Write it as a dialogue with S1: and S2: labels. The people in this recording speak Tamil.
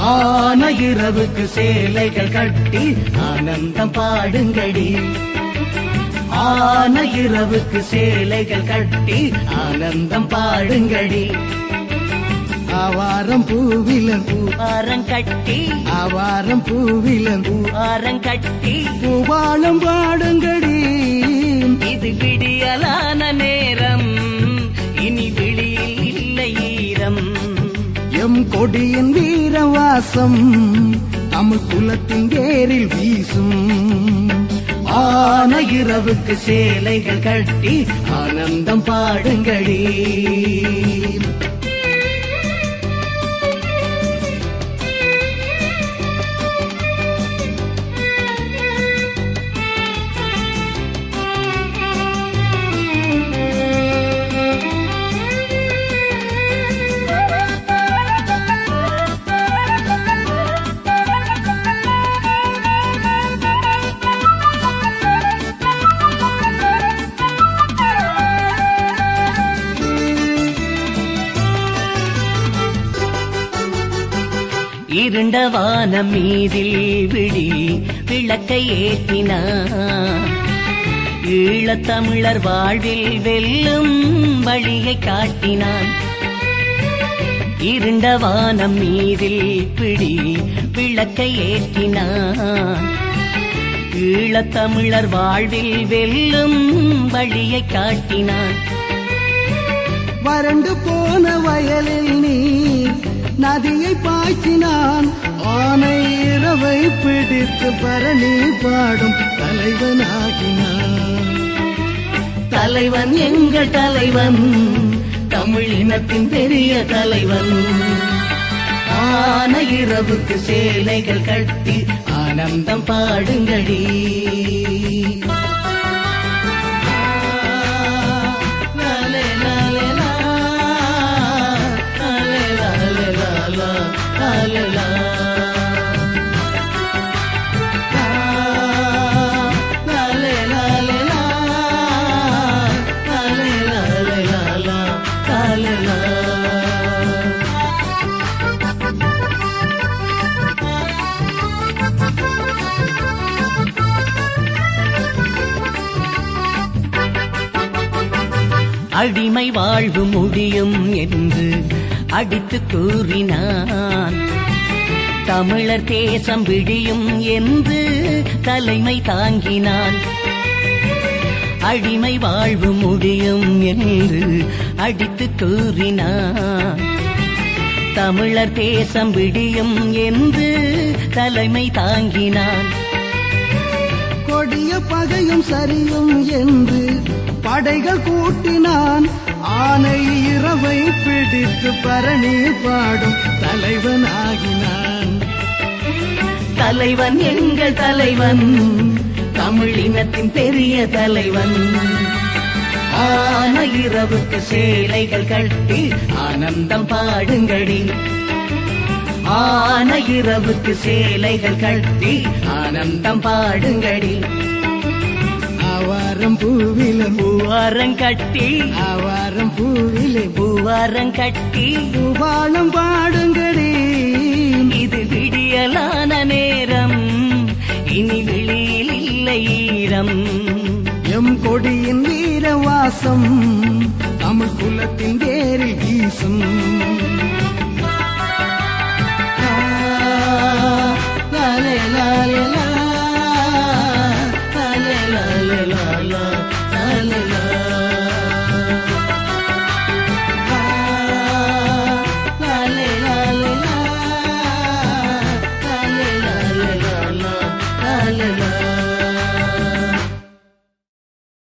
S1: ஆன இரவுக்கு சேலைகள் கட்டி ஆனந்தம் பாடுங்கடி ஆன இரவுக்கு சேலைகள் கட்டி ஆனந்தம் பாடுங்கடி
S2: ஆவாரம் பூவிலன்
S3: ஆரங்கட்டி
S2: ஆவாரம் பூவிலன்
S3: ஆரங்கட்டி
S2: பூபாலம் பாடுங்கடி
S3: இது விடியலான நேரம் இனி விழியில் இல்லை ஈரம்
S2: எம் கொடியின் வீரவாசம் தமிழ் குலத்தின் பேரில் வீசும்
S1: ஆன இரவுக்கு சேலைகள் கட்டி ஆனந்தம் பாடுங்கடி
S3: இருண்ட வானம் மீதில் விழி விளக்கை ஏற்றினான் ஈழத்தமிழர் வாழ்வில் வெல்லும் வழியை காட்டினான் இருண்ட வானம் மீதில் பிடி விளக்கை ஏற்றினான் ஈழத்தமிழர் வாழ்வில் வெல்லும் வழியை காட்டினான்
S2: வறண்டு போன வயலில் நீர் நதியை பாய்ச்சினான் ஆனை இரவை பிடித்து பரணி பாடும் தலைவனாகினான்
S1: தலைவன் எங்கள் தலைவன் தமிழ் இனத்தின் பெரிய தலைவன் ஆன இரவுக்கு சேலைகள் கட்டி ஆனந்தம் பாடுங்கடி லாலே, லாலே, லா. லாலே, லாலே, லா, லா. லாலே, லா. லாலே, லாலே, லா. லாலே, லாலே, லா, லா. லாலே, லா.
S3: அடிமை வாழ்வு முடியும் என்று அடித்து கூறினான் தமிழர் தேசம் விடியும் என்று தலைமை தாங்கினான் அடிமை வாழ்வு முடியும் என்று அடித்து கூறினான் தமிழர் தேசம் விடியும் என்று தலைமை தாங்கினான்
S2: கொடிய பகையும் சரியும் என்று படைகள் கூட்டினான் ஆனை இரவை பிடித்து பரணி பாடும் தலைவனாகினான்
S1: தலைவன் எங்கள் தலைவன் தமிழ் இனத்தின் பெரிய தலைவன் ஆன இரவுக்கு சேலைகள் கட்டி ஆனந்தம் பாடுங்கடி ஆன இரவுக்கு சேலைகள் கட்டி ஆனந்தம் பாடுங்கடி
S2: ஆவாரம் பூவிலம்
S3: பூவாரங்கட்டி
S2: ஆவாரம் பூவிலே
S3: பூவாரங்கட்டி
S2: பூபாலம் பாடுங்கடி
S3: இது விடியலான நேரம் இனி வெளியில் இல்லை ஈரம்
S2: எம் கொடியின் வீரவாசம் தமிழ் குலத்தின் பேரில் வீசும்